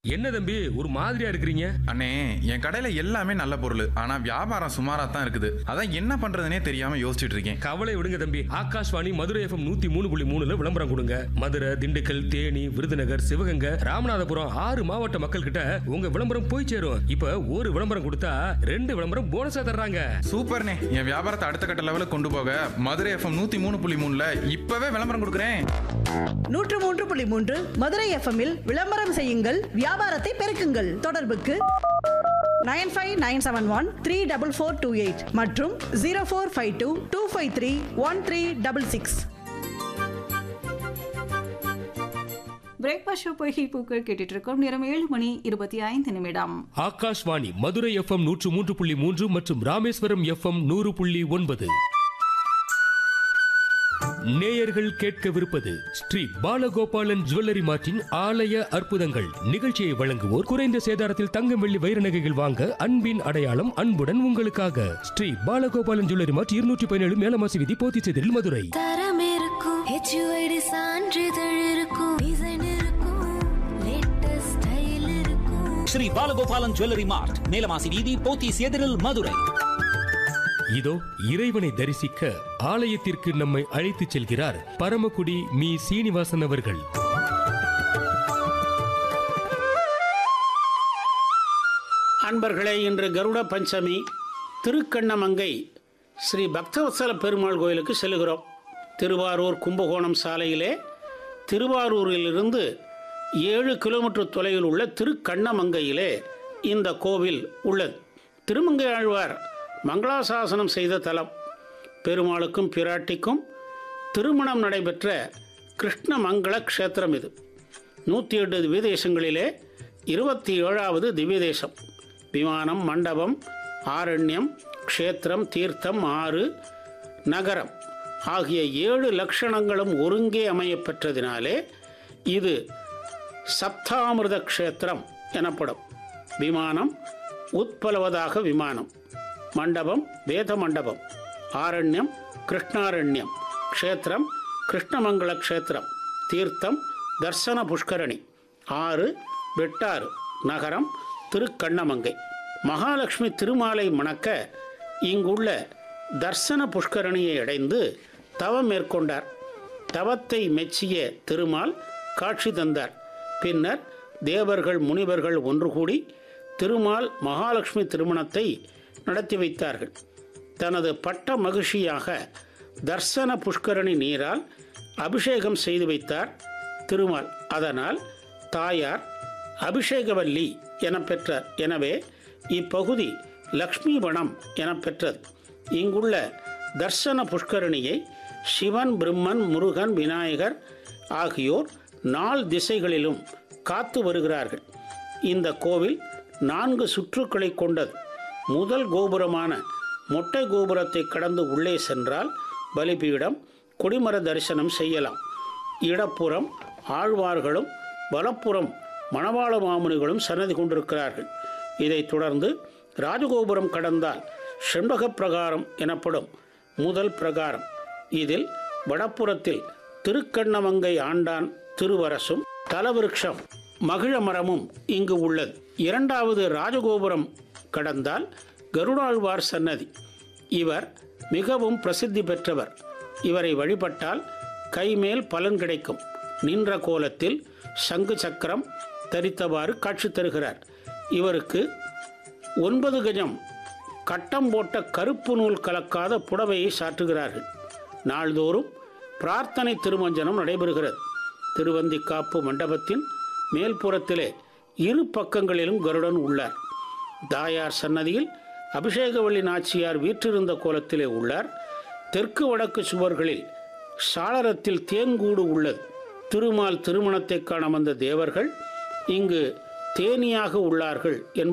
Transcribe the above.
என்ன தம்பி ஒரு மாதிரியா இருக்கிறீங்க அண்ணே என் கடையில எல்லாமே நல்ல பொருள் ஆனா வியாபாரம் சுமாரா தான் இருக்குது அதான் என்ன பண்றதுனே தெரியாம யோசிச்சுட்டு இருக்கேன் கவலை விடுங்க தம்பி ஆகாஷ்வாணி மதுரை எஃப்எம் நூத்தி மூணு புள்ளி மூணுல விளம்பரம் கொடுங்க மதுரை திண்டுக்கல் தேனி விருதுநகர் சிவகங்கை ராமநாதபுரம் ஆறு மாவட்ட மக்கள் கிட்ட உங்க விளம்பரம் போய் சேரும் இப்ப ஒரு விளம்பரம் கொடுத்தா ரெண்டு விளம்பரம் போனஸா தர்றாங்க சூப்பர்ண்ணே என் வியாபாரத்தை அடுத்த கட்ட லெவலுக்கு கொண்டு போக மதுரை எஃப்எம் நூத்தி மூணு புள்ளி மூணுல இப்பவே விளம்பரம் கொடுக்குறேன் நூற்று மூன்று புள்ளி மூன்று மதுரை எஃப்எம்மில் விளம்பரம் செய்யுங்கள் வியாபாரத்தை பெருக்குங்கள் தொடர்புக்கு nine five nine seven one three double four two eight மற்றும் zero four five two two five three one three double six breakfast show பொய்கை பூக்கள் கேட்டுட்டு இருக்கோம் நேரம் ஏழு மணி இருபத்தி ஐந்து நிமிடம் ஆகாஷ்வாணி மதுரை எஃப்எம் நூற்று மூன்று புள்ளி மூன்று மற்றும் ராமேஸ்வரம் எஃப்எம் நூறு புள்ளி ஒன்பது நேயர்கள் கேட்கவிருப்பது ஸ்ரீ பாலகோபாலன் ஜுவல்லரி மார்ட்டின் ஆலய அற்புதங்கள் நிகழ்ச்சியை வழங்குவோர் குறைந்த சேதாரத்தில் தங்கம் வெள்ளி வைர நகைகள் வாங்க அன்பின் அடையாளம் அன்புடன் உங்களுக்காக ஸ்ரீ பாலகோபாலன் ஜுவல்லரி மார்ட் இருநூற்றி பதினேழு மேலமாசி விதி போத்திச்செதில் மதுரை தரம் இருக்கும் ஹெச்யூஐடி சான்றிதழ் இருக்கும் டிசைன் இருக்கும் லேட்டஸ்ட் ஸ்டைல் இருக்கும் ஸ்ரீ பாலகோபாலன் ஜுவல்லரி மார்ட் மேலமாசி வீதி போத்தீஸ் எதிரில் மதுரை இதோ இறைவனை தரிசிக்க ஆலயத்திற்கு நம்மை அழைத்துச் செல்கிறார் பரமக்குடி மீ சீனிவாசன் அவர்கள் அன்பர்களே இன்று கருட பஞ்சமி திருக்கண்ணமங்கை ஸ்ரீ பக்தவத்சல பெருமாள் கோயிலுக்கு செல்கிறோம் திருவாரூர் கும்பகோணம் சாலையிலே திருவாரூரிலிருந்து ஏழு கிலோமீட்டர் தொலைவில் உள்ள திருக்கண்ணமங்கையிலே இந்த கோவில் உள்ளது திருமங்கை ஆழ்வார் மங்களாசாசனம் செய்த தலம் பெருமாளுக்கும் பிராட்டிக்கும் திருமணம் நடைபெற்ற கிருஷ்ணமங்கள க்ஷேத்திரம் இது நூற்றி எட்டு திவ்ய தேசங்களிலே இருபத்தி ஏழாவது திவ்ய தேசம் விமானம் மண்டபம் ஆரண்யம் க்ஷேத்திரம் தீர்த்தம் ஆறு நகரம் ஆகிய ஏழு லட்சணங்களும் ஒருங்கே அமையப் பெற்றதினாலே இது சப்தாமிர்த க்ஷேத்திரம் எனப்படும் விமானம் உட்பலவதாக விமானம் மண்டபம் வேத மண்டபம் ஆரண்யம் கிருஷ்ணாரண்யம் க்ஷேத்திரம் கிருஷ்ணமங்கள க்ஷேத்திரம் தீர்த்தம் தர்சன புஷ்கரணி ஆறு வெட்டாறு நகரம் திருக்கண்ணமங்கை மகாலட்சுமி திருமாலை மணக்க இங்குள்ள தர்சன புஷ்கரணியை அடைந்து தவம் மேற்கொண்டார் தவத்தை மெச்சிய திருமால் காட்சி தந்தார் பின்னர் தேவர்கள் முனிவர்கள் ஒன்று கூடி திருமால் மகாலட்சுமி திருமணத்தை நடத்தி வைத்தார்கள் தனது பட்ட மகிழ்ச்சியாக தர்சன புஷ்கரணி நீரால் அபிஷேகம் செய்து வைத்தார் திருமால் அதனால் தாயார் அபிஷேகவல்லி என பெற்றார் எனவே இப்பகுதி லக்ஷ்மி வனம் என பெற்றது இங்குள்ள தர்சன புஷ்கரணியை சிவன் பிரம்மன் முருகன் விநாயகர் ஆகியோர் நால் திசைகளிலும் காத்து வருகிறார்கள் இந்த கோவில் நான்கு சுற்றுக்களை கொண்டது முதல் கோபுரமான மொட்டை கோபுரத்தை கடந்து உள்ளே சென்றால் பலிபீடம் கொடிமர தரிசனம் செய்யலாம் இடப்புறம் ஆழ்வார்களும் வலப்புறம் மணவாள மாமுனிகளும் சன்னதி கொண்டிருக்கிறார்கள் இதைத் தொடர்ந்து ராஜகோபுரம் கடந்தால் செண்பக பிரகாரம் எனப்படும் முதல் பிரகாரம் இதில் வடப்புறத்தில் திருக்கண்ணமங்கை ஆண்டான் திருவரசும் தலவிருட்சம் மகிழ மரமும் இங்கு உள்ளது இரண்டாவது ராஜகோபுரம் கடந்தால் கருடாழ்வார் சன்னதி இவர் மிகவும் பிரசித்தி பெற்றவர் இவரை வழிபட்டால் கைமேல் பலன் கிடைக்கும் நின்ற கோலத்தில் சங்கு சக்கரம் தரித்தவாறு காட்சி தருகிறார் இவருக்கு ஒன்பது கஜம் கட்டம் போட்ட கருப்பு நூல் கலக்காத புடவையை சாற்றுகிறார்கள் நாள்தோறும் பிரார்த்தனை திருமஞ்சனம் நடைபெறுகிறது திருவந்திக்காப்பு மண்டபத்தின் மேல்புறத்திலே இரு பக்கங்களிலும் கருடன் உள்ளார் தாயார் சன்னதியில் அபிஷேகவள்ளி நாச்சியார் வீற்றிருந்த கோலத்திலே உள்ளார் தெற்கு வடக்கு சுவர்களில் சாளரத்தில் தேன்கூடு உள்ளது திருமால் திருமணத்தை காண வந்த தேவர்கள் இங்கு தேனியாக உள்ளார்கள் என்பது